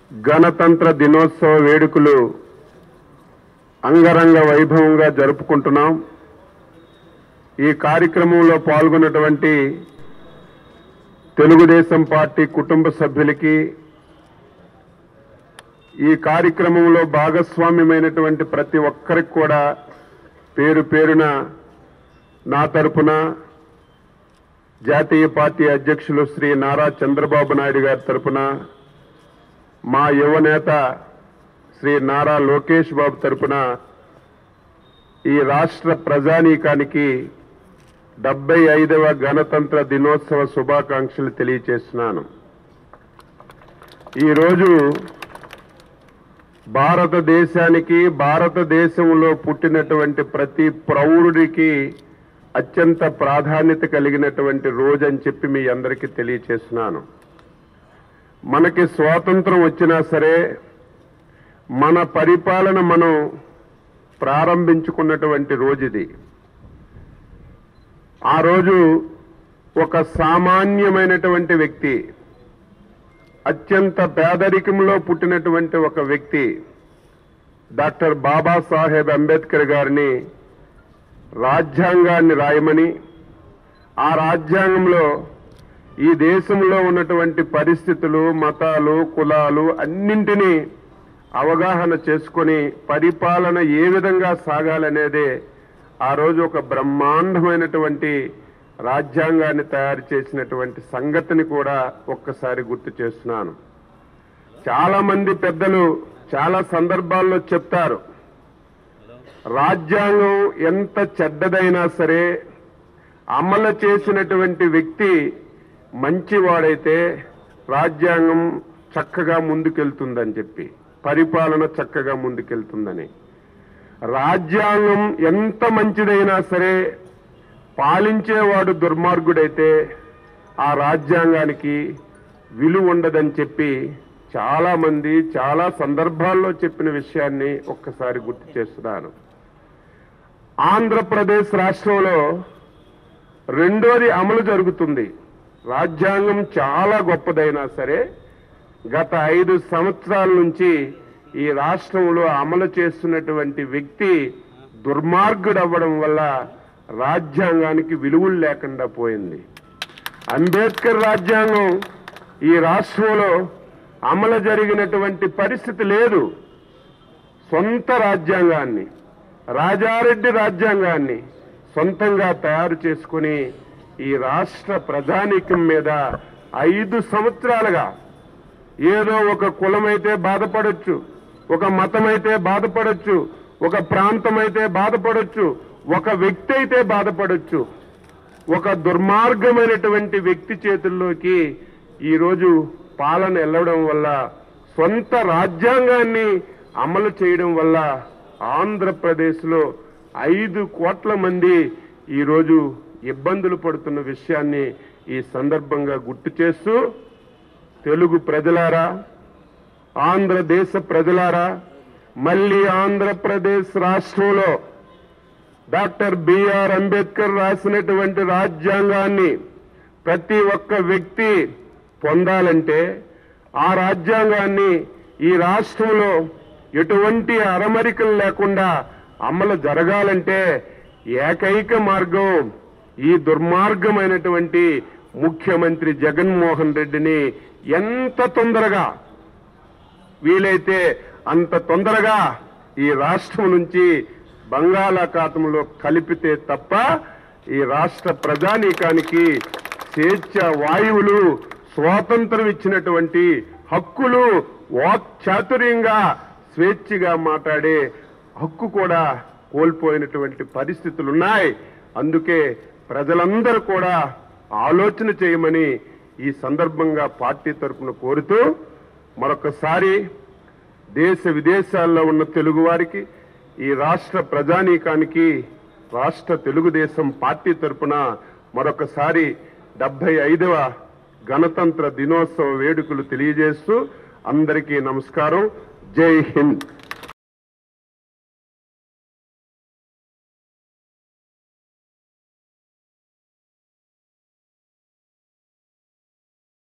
గణతంత్ర దినోత్సవ వేడుకలు అంగరంగ వైభవంగా జరుపుకుంటున్నాం ఈ కార్యక్రమంలో పాల్గొన్నటువంటి తెలుగుదేశం పార్టీ కుటుంబ సభ్యులకి ఈ కార్యక్రమంలో భాగస్వామ్యమైనటువంటి ప్రతి ఒక్కరికి కూడా పేరు పేరున నా తరపున జాతీయ పార్టీ అధ్యక్షులు శ్రీ నారా చంద్రబాబు నాయుడు గారి తరపున మా యువనేత శ్రీ నారా లోకేష్ బాబు తరపున ఈ రాష్ట్ర ప్రజానీకానికి డెబ్బై ఐదవ గణతంత్ర దినోత్సవ శుభాకాంక్షలు తెలియచేస్తున్నాను ఈరోజు భారతదేశానికి భారతదేశంలో పుట్టినటువంటి ప్రతి ప్రౌఢుడికి అత్యంత ప్రాధాన్యత కలిగినటువంటి రోజు అని చెప్పి మీ అందరికీ తెలియచేస్తున్నాను మనకి స్వాతంత్రం వచ్చినా సరే మన పరిపాలన మనం ప్రారంభించుకున్నటువంటి రోజు ఇది ఆ రోజు ఒక సామాన్యమైనటువంటి వ్యక్తి అత్యంత పేదరికంలో పుట్టినటువంటి ఒక వ్యక్తి డాక్టర్ బాబాసాహెబ్ అంబేద్కర్ గారిని రాజ్యాంగాన్ని రాయమని ఆ రాజ్యాంగంలో ఈ దేశంలో ఉన్నటువంటి పరిస్థితులు మతాలు కులాలు అన్నింటినీ అవగాహన చేసుకొని పరిపాలన ఏ విధంగా సాగాలనేదే ఆ రోజు ఒక బ్రహ్మాండమైనటువంటి రాజ్యాంగాన్ని తయారు చేసినటువంటి సంగతిని కూడా ఒక్కసారి గుర్తు చేస్తున్నాను చాలా మంది పెద్దలు చాలా సందర్భాల్లో చెప్తారు రాజ్యాంగం ఎంత చెడ్డదైనా సరే అమలు చేసినటువంటి వ్యక్తి మంచివాడైతే రాజ్యాంగం చక్కగా ముందుకెళ్తుందని చెప్పి పరిపాలన చక్కగా ముందుకెళ్తుందని రాజ్యాంగం ఎంత మంచిదైనా సరే పాలించేవాడు దుర్మార్గుడైతే ఆ రాజ్యాంగానికి విలువ ఉండదని చెప్పి చాలా మంది చాలా సందర్భాల్లో చెప్పిన విషయాన్ని ఒక్కసారి గుర్తు చేస్తున్నాను ఆంధ్రప్రదేశ్ రాష్ట్రంలో రెండోది అమలు జరుగుతుంది రాజ్యాంగం చాలా గొప్పదైనా సరే గత ఐదు సంవత్సరాల నుంచి ఈ రాష్ట్రంలో అమలు చేస్తున్నటువంటి వ్యక్తి దుర్మార్గుడు అవ్వడం వల్ల రాజ్యాంగానికి విలువలు లేకుండా పోయింది అంబేద్కర్ రాజ్యాంగం ఈ రాష్ట్రంలో అమలు జరిగినటువంటి పరిస్థితి లేదు సొంత రాజ్యాంగాన్ని రాజారెడ్డి రాజ్యాంగాన్ని సొంతంగా తయారు చేసుకుని ఈ రాష్ట్ర ప్రజానీకం మీద ఐదు సంవత్సరాలుగా ఏదో ఒక కులమైతే బాధపడొచ్చు ఒక మతమైతే బాధపడొచ్చు ఒక ప్రాంతమైతే బాధపడొచ్చు ఒక వ్యక్తి అయితే బాధపడొచ్చు ఒక దుర్మార్గమైనటువంటి వ్యక్తి చేతుల్లోకి ఈరోజు పాలన వెళ్ళడం వల్ల సొంత రాజ్యాంగాన్ని అమలు చేయడం వల్ల ఆంధ్రప్రదేశ్లో ఐదు కోట్ల మంది ఈరోజు ఇబ్బందులు పడుతున్న విషయాన్ని ఈ సందర్భంగా గుర్తు చేస్తూ తెలుగు ప్రజలారా ఆంధ్రదేశ ప్రజలారా మళ్ళీ ఆంధ్రప్రదేశ్ రాష్ట్రంలో డాక్టర్ బిఆర్ అంబేద్కర్ రాసినటువంటి రాజ్యాంగాన్ని ప్రతి ఒక్క వ్యక్తి పొందాలంటే ఆ రాజ్యాంగాన్ని ఈ రాష్ట్రంలో ఎటువంటి అరమరికలు లేకుండా అమలు జరగాలంటే ఏకైక మార్గం ఈ దుర్మార్గమైనటువంటి ముఖ్యమంత్రి జగన్మోహన్ రెడ్డిని ఎంత తొందరగా వీలైతే అంత తొందరగా ఈ రాష్ట్రం నుంచి బంగాళాఖాతంలో కలిపితే తప్ప ఈ రాష్ట్ర ప్రజానీకానికి స్వేచ్ఛ వాయువులు స్వాతంత్రం ఇచ్చినటువంటి హక్కులు వాక్ చాతుర్యంగా స్వేచ్ఛగా మాట్లాడే హక్కు కూడా కోల్పోయినటువంటి పరిస్థితులు ఉన్నాయి అందుకే ప్రజలందరూ కూడా ఆలోచన చేయమని ఈ సందర్భంగా పార్టీ తరఫున కోరుతూ మరొకసారి దేశ విదేశాల్లో ఉన్న తెలుగు వారికి ఈ రాష్ట్ర ప్రజానీకానికి రాష్ట్ర తెలుగుదేశం పార్టీ తరఫున మరొకసారి డెబ్బై ఐదవ గణతంత్ర దినోత్సవ వేడుకలు తెలియజేస్తూ అందరికీ నమస్కారం జై హింద్